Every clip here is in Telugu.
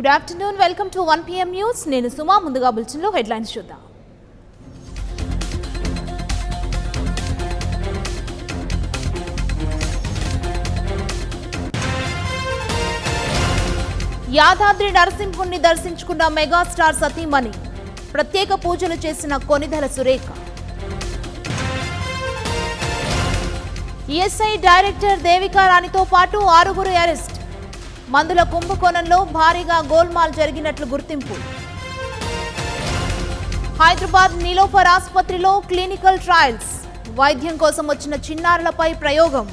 Good afternoon welcome to one PM news నేను సుమా ముందుగా బులెటిన్లో హెడ్లైన్స్ చూద్దాం యాదాద్రి నరసింహుణ్ణి దర్శించుకున్న మెగాస్టార్ సతీమణి ప్రత్యేక పూజలు చేసిన కొనిదెల సురేఖ ఈఎస్ఐ డైరెక్టర్ దేవికా రాణితో పాటు ఆరుగురు అరెస్ట్ మందుల కుంభకోణంలో భారీగా గోల్మాల్ జరిగినట్లు గుర్తింపు హైదరాబాద్ నీలోఫర్ ఆసుపత్రిలో క్లినికల్ ట్రయల్స్ వైద్యం కోసం వచ్చిన చిన్నారులపై ప్రయోగం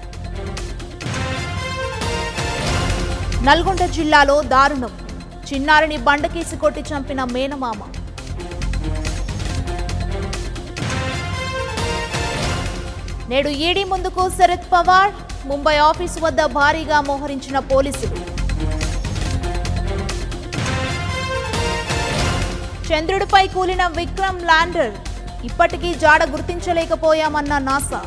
నల్గొండ జిల్లాలో దారుణం చిన్నారిని బండకేసి కొట్టి చంపిన మేనమామ నేడు ఈడీ ముందుకు శరద్ పవార్ ముంబై ఆఫీసు వద్ద భారీగా మోహరించిన పోలీసులు చంద్రుడిపై కూలిన విక్రమ్ ల్యాండర్ ఇప్పటికీ జాడ గుర్తించలేకపోయామన్న నాసా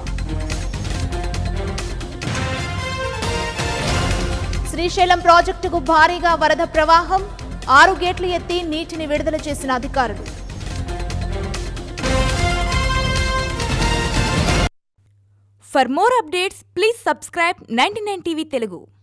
శ్రీశైలం ప్రాజెక్టుకు భారీగా వరద ప్రవాహం ఆరు గేట్లు ఎత్తి నీటిని విడుదల చేసిన అధికారులు For more updates, please subscribe 99 TV Telugu.